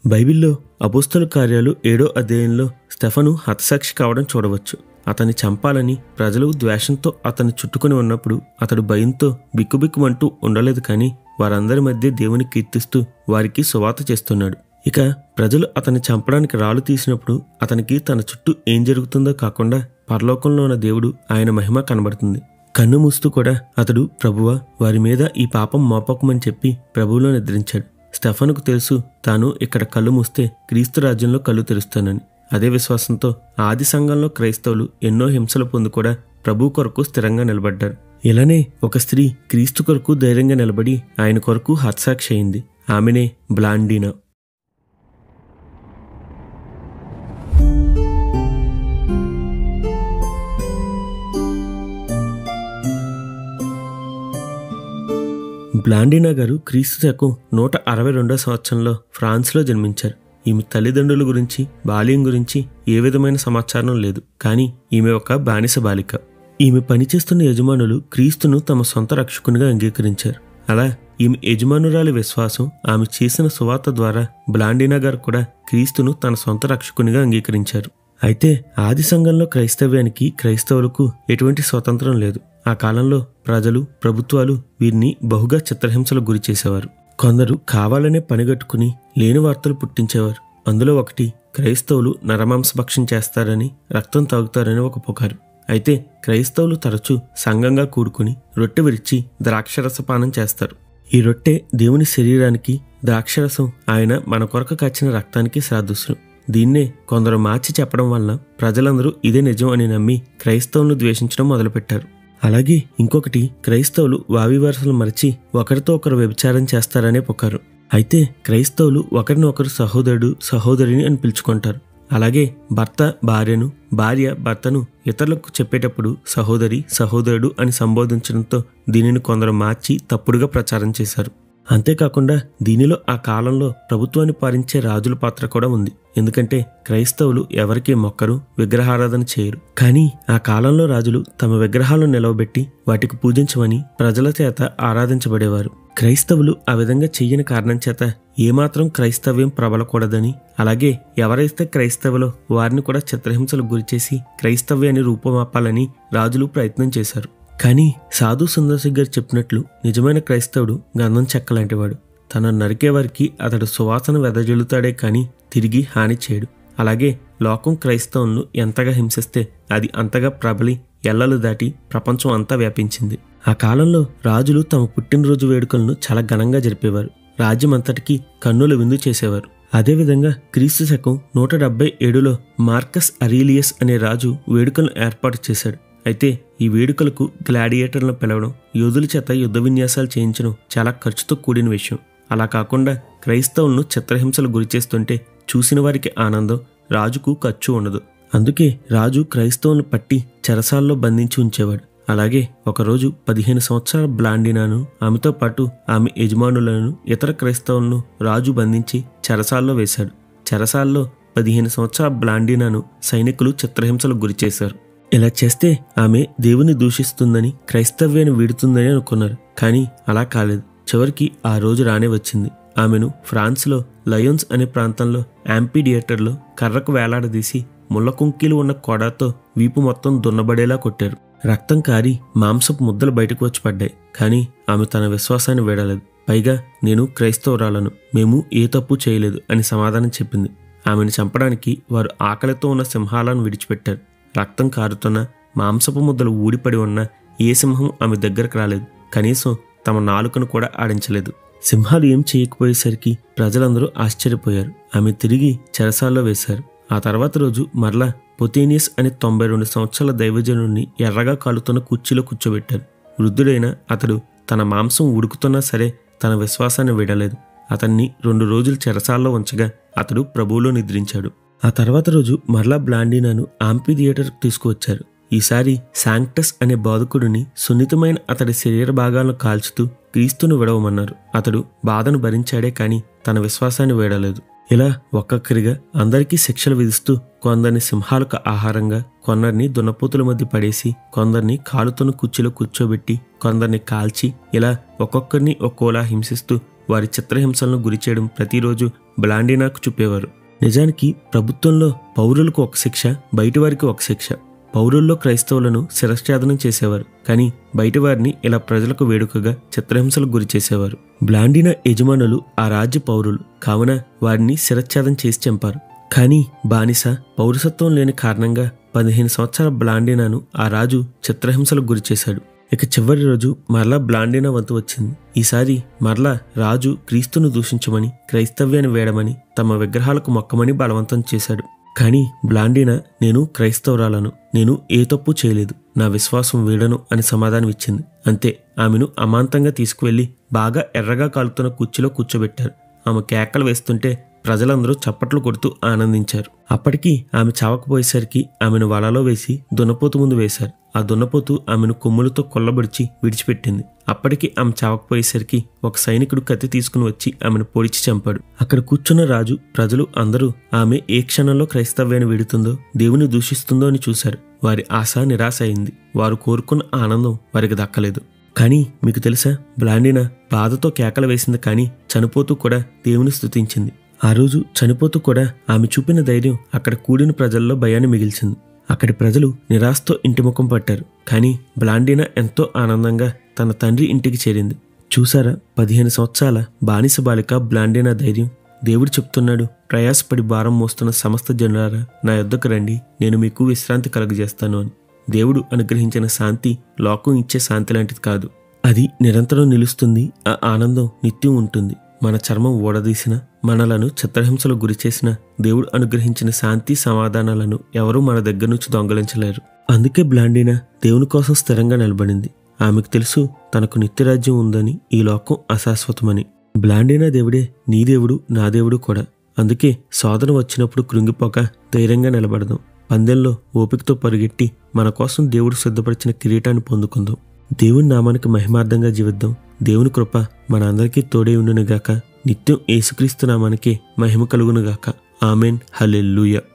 బైబిల్లో అపోస్తల కార్యాలు ఏడో అధ్యాయంలో స్టెఫను హతసాక్షి కావడం చూడవచ్చు అతన్ని చంపాలని ప్రజలు ద్వేషంతో అతన్ని చుట్టుకొని ఉన్నప్పుడు అతడు భయంతో బిక్కుబిక్కుమంటూ ఉండలేదు కానీ వారందరి మధ్య దేవుని కీర్తిస్తూ వారికి సువాత చేస్తున్నాడు ఇక ప్రజలు అతన్ని చంపడానికి రాళ్ళు తీసినప్పుడు అతనికి తన చుట్టూ ఏం జరుగుతుందో కాకుండా పరలోకంలో ఉన్న దేవుడు ఆయన మహిమ కనబడుతుంది కన్ను మూస్తూ కూడా అతడు ప్రభువ వారి మీద ఈ పాపం మోపకమని చెప్పి ప్రభువులో నిద్రించాడు స్టెఫనుకు తెలుసు తాను ఇక్కడ కళ్ళు మూస్తే క్రీస్తు రాజ్యంలో కళ్ళు తెరుస్తానని అదే విశ్వాసంతో ఆది సంఘంలో క్రైస్తవులు ఎన్నో హింసలు పొంది కూడా ప్రభు కొరకు స్థిరంగా నిలబడ్డారు ఇలానే ఒక స్త్రీ క్రీస్తు కొరకు ధైర్యంగా నిలబడి ఆయన కొరకు హత్సాక్షి అయింది ఆమెనే బ్లాండీనా బ్లాండినా గారు క్రీస్తు శకం నూట అరవై రెండో సంవత్సరంలో ఫ్రాన్స్లో జన్మించారు ఈమె తల్లిదండ్రుల గురించి బాల్యం గురించి ఏ విధమైన సమాచారం లేదు కానీ ఈమె ఒక బానిస బాలిక ఈమె పనిచేస్తున్న యజమానులు క్రీస్తును తమ సొంత రక్షకునిగా అంగీకరించారు అలా ఈమె యజమానురాలి విశ్వాసం ఆమె చేసిన సువార్త ద్వారా బ్లాండినా గారు కూడా క్రీస్తును తన సొంత రక్షకునిగా అంగీకరించారు అయితే ఆది సంఘంలో క్రైస్తవ్యానికి క్రైస్తవులకు ఎటువంటి స్వతంత్రం లేదు ఆ కాలంలో ప్రజలు ప్రభుత్వాలు వీరిని బహుగా చిత్రహింసలకు గురి చేసేవారు కొందరు కావాలనే పనిగట్టుకుని లేని వార్తలు పుట్టించేవారు అందులో ఒకటి క్రైస్తవులు నరమాంసభక్షం చేస్తారని రక్తం తాగుతారని ఒక పుకారు అయితే క్రైస్తవులు తరచూ సంఘంగా కూడుకుని రొట్టె విరిచి ద్రాక్షరసపానం చేస్తారు ఈ రొట్టె దేవుని శరీరానికి ద్రాక్షరసం ఆయన మన కొరకు కాచిన రక్తానికి సాదృశ్యం దీన్నే కొందరు మార్చి చెప్పడం వలన ప్రజలందరూ ఇదే నిజం అని నమ్మి క్రైస్తవులను ద్వేషించడం మొదలుపెట్టారు అలాగే ఇంకొకటి క్రైస్తవులు వావి వరుసలు మరిచి ఒకరితో ఒకరు వ్యభిచారం చేస్తారనే పుకారు అయితే క్రైస్తవులు ఒకరిని ఒకరు సహోదరుడు సహోదరిని అని పిలుచుకుంటారు అలాగే భర్త భార్యను భార్య భర్తను ఇతరులకు చెప్పేటప్పుడు సహోదరి సహోదరుడు అని సంబోధించడంతో దీనిని కొందరు మార్చి తప్పుడుగా ప్రచారం చేశారు అంతేకాకుండా దీనిలో ఆ కాలంలో ప్రభుత్వాన్ని పాలించే రాజుల పాత్ర కూడా ఉంది ఎందుకంటే క్రైస్తవులు ఎవరికీ మొక్కరు విగ్రహారాధన చేయరు కానీ ఆ కాలంలో రాజులు తమ విగ్రహాలను నిలవబెట్టి వాటికి పూజించమని ప్రజల చేత ఆరాధించబడేవారు క్రైస్తవులు ఆ విధంగా చెయ్యని కారణం చేత ఏమాత్రం క్రైస్తవ్యం ప్రబలకూడదని అలాగే ఎవరైతే క్రైస్తవులో వారిని కూడా చిత్రహింసలకు గురిచేసి క్రైస్తవ్యాన్ని రూపమాపాలని రాజులు ప్రయత్నం చేశారు కానీ సాధు సుందర్శి గారు చెప్పినట్లు నిజమైన క్రైస్తవుడు గంధం చెక్కలాంటివాడు తన నరికేవారికి అతడు సువాసన వెదజల్లుతాడే కానీ తిరిగి హాని చేయడు అలాగే లోకం క్రైస్తవులను ఎంతగా హింసిస్తే అది అంతగా ప్రబలి ఎల్లలు దాటి ప్రపంచం అంతా వ్యాపించింది ఆ కాలంలో రాజులు తమ పుట్టినరోజు వేడుకలను చాలా ఘనంగా జరిపేవారు రాజ్యం అంతటికీ కన్నుల విందు చేసేవారు అదేవిధంగా క్రీస్తు శకం నూట డెబ్బై ఏడులో మార్కస్ అరీలియస్ అనే రాజు వేడుకలను ఏర్పాటు చేశాడు అయితే ఈ వేడుకలకు గ్లాడియేటర్లను పిలవడం యోధుల చేత యుద్ధ విన్యాసాలు చేయించడం చాలా ఖర్చుతో కూడిన విషయం అలా కాకుండా క్రైస్తవులను చిత్రహింసలు గురిచేస్తుంటే చూసిన వారికి ఆనందం రాజుకు ఖర్చు ఉండదు అందుకే రాజు క్రైస్తవులను పట్టి చెరసాల్లో బంధించి ఉంచేవాడు అలాగే ఒకరోజు పదిహేను సంవత్సరాల బ్లాండినాను ఆమెతో పాటు ఆమె యజమానులను ఇతర క్రైస్తవులను రాజు బంధించి చెరసాల్లో వేశాడు చెరసాల్లో పదిహేను సంవత్సరాల బ్లాండినాను సైనికులు చిత్రహింసలకు గురిచేశారు ఇలా చేస్తే ఆమె దేవుని దూషిస్తుందని క్రైస్తవ్యాన్ని వీడుతుందని అనుకున్నారు కానీ అలా కాలేదు చివరికి ఆ రోజు రానే వచ్చింది ఆమెను ఫ్రాన్స్లో లయన్స్ అనే ప్రాంతంలో యాంపీడియేటర్లో కర్రకు వేలాడదీసి ముళ్ళ కుంకీలు ఉన్న కొడాతో వీపు మొత్తం దున్నబడేలా కొట్టారు రక్తం కారి మాంసపు ముద్దలు బయటకు వచ్చి పడ్డాయి కానీ ఆమె తన విశ్వాసాన్ని వీడలేదు పైగా నేను క్రైస్తవురాలను మేము ఏ తప్పు చేయలేదు అని సమాధానం చెప్పింది ఆమెను చంపడానికి వారు ఆకలితో ఉన్న సింహాలను విడిచిపెట్టారు రక్తం కారుతున్న మాంసపు ముద్దలు ఊడిపడి ఉన్న ఏ సింహం ఆమె దగ్గరకు రాలేదు కనీసం తమ నాలుకను కూడా ఆడించలేదు సింహాలు ఏం చేయకపోయేసరికి ప్రజలందరూ ఆశ్చర్యపోయారు ఆమె తిరిగి చెరసాల్లో వేశారు ఆ తర్వాత రోజు మరలా పొతేనియస్ అనే తొంభై రెండు సంవత్సరాల దైవజనుడిని ఎర్రగా కాలుతున్న కుర్చీలో కూర్చోబెట్టారు వృద్ధుడైన అతడు తన మాంసం ఉడుకుతున్నా సరే తన విశ్వాసాన్ని విడలేదు అతన్ని రెండు రోజులు చెరసాల్లో ఉంచగా అతడు ప్రభువులో నిద్రించాడు ఆ తర్వాత రోజు మరలా బ్లాండినాను ఆంపి థియేటర్కు తీసుకువచ్చారు ఈసారి శాంక్టస్ అనే బాధకుడిని సున్నితమైన అతడి శరీర భాగాలను కాల్చుతూ క్రీస్తును విడవమన్నారు అతడు బాధను భరించాడే కాని తన విశ్వాసాన్ని వీడలేదు ఇలా ఒక్కొక్కరిగా అందరికీ శిక్షలు విధిస్తూ కొందరిని సింహాలకు ఆహారంగా కొందరిని దున్నపోతుల మధ్య పడేసి కొందరిని కాలుతున్న కుర్చీలో కూర్చోబెట్టి కొందరిని కాల్చి ఇలా ఒక్కొక్కరిని ఒక్కోలా హింసిస్తూ వారి చిత్రహింసలను గురి చేయడం ప్రతిరోజు బ్లాండినాకు చూపేవారు నిజానికి ప్రభుత్వంలో పౌరులకు ఒక శిక్ష బయటివారికి ఒక శిక్ష పౌరుల్లో క్రైస్తవులను శిరశ్ఛేదనం చేసేవారు కానీ బయటివారిని ఇలా ప్రజలకు వేడుకగా చిత్రహింసలకు గురి చేసేవారు బ్లాండినా యజమానులు ఆ రాజ్య పౌరులు కావున వారిని శిరచ్ఛేదం చేసి చంపారు కానీ బానిస పౌరసత్వం లేని కారణంగా పదిహేను సంవత్సరాల బ్లాండినాను ఆ రాజు చిత్రహింసలకు గురి చేశాడు ఇక చివరి రోజు మరలా బ్లాండినా వంతు వచ్చింది ఈసారి మరలా రాజు క్రీస్తును దూషించమని క్రైస్తవ్యాన్ని వేయడమని తమ విగ్రహాలకు మొక్కమని బలవంతం చేశాడు కానీ బ్లాండినా నేను క్రైస్తవురాలను నేను ఏ తప్పు చేయలేదు నా విశ్వాసం వీడను అని సమాధానం ఇచ్చింది అంతే ఆమెను అమాంతంగా తీసుకువెళ్లి బాగా ఎర్రగా కాలుతున్న కుర్చీలో కూర్చోబెట్టారు ఆమె కేకలు వేస్తుంటే ప్రజలందరూ చప్పట్లు కొడుతూ ఆనందించారు అప్పటికి ఆమె చావకపోయేసరికి ఆమెను వలలో వేసి దున్నపోతు ముందు వేశారు ఆ దున్నపోతు ఆమెను కొమ్ములతో కొల్లబడిచి విడిచిపెట్టింది అప్పటికి ఆమె చావకపోయేసరికి ఒక సైనికుడు కత్తి తీసుకుని వచ్చి ఆమెను పొడిచి చంపాడు అక్కడ కూర్చున్న రాజు ప్రజలు అందరూ ఆమె ఏ క్షణంలో క్రైస్తవ్యాన్ని విడుతుందో దేవుని దూషిస్తుందో అని చూశారు వారి ఆశ నిరాశ అయింది వారు కోరుకున్న ఆనందం వారికి దక్కలేదు కానీ మీకు తెలుసా బ్లాండినా బాధతో కేకలు వేసింది కానీ చనిపోతూ కూడా దేవుని స్తుతించింది ఆ రోజు చనిపోతూ కూడా ఆమె చూపిన ధైర్యం అక్కడ కూడిన ప్రజల్లో భయాన్ని మిగిల్చింది అక్కడి ప్రజలు నిరాశతో ఇంటి ముఖం పట్టారు కానీ బ్లాండినా ఎంతో ఆనందంగా తన తండ్రి ఇంటికి చేరింది చూసారా పదిహేను సంవత్సరాల బానిస బాలిక బ్లాండినా ధైర్యం దేవుడు చెప్తున్నాడు ప్రయాసపడి భారం మోస్తున్న సమస్త జనులారా నా యొద్దకు రండి నేను మీకు విశ్రాంతి కలుగజేస్తాను అని దేవుడు అనుగ్రహించిన శాంతి లోకం ఇచ్చే శాంతి లాంటిది కాదు అది నిరంతరం నిలుస్తుంది ఆ ఆనందం నిత్యం ఉంటుంది మన చర్మం ఓడదీసిన మనలను చిత్రహింసలు గురిచేసిన దేవుడు అనుగ్రహించిన శాంతి సమాధానాలను ఎవరూ మన దగ్గర నుంచి దొంగలించలేరు అందుకే బ్లాండినా దేవుని కోసం స్థిరంగా నిలబడింది ఆమెకు తెలుసు తనకు నిత్యరాజ్యం ఉందని ఈ లోకం అశాశ్వతమని బ్లాండినా దేవుడే నీ దేవుడు నా దేవుడు కూడా అందుకే శోధన వచ్చినప్పుడు కృంగిపోక ధైర్యంగా నిలబడదాం పందెంలో ఓపికతో పరిగెట్టి మన కోసం దేవుడు సిద్ధపరిచిన కిరీటాన్ని పొందుకుందాం దేవుని నామానికి మహిమార్థంగా జీవిద్దాం దేవుని కృప మన అందరికీ తోడే ఉండునుగాక నిత్యం యేసుక్రీస్తు నామానికి మహిమ కలుగునుగాక ఆమెన్ హల్లెలూయా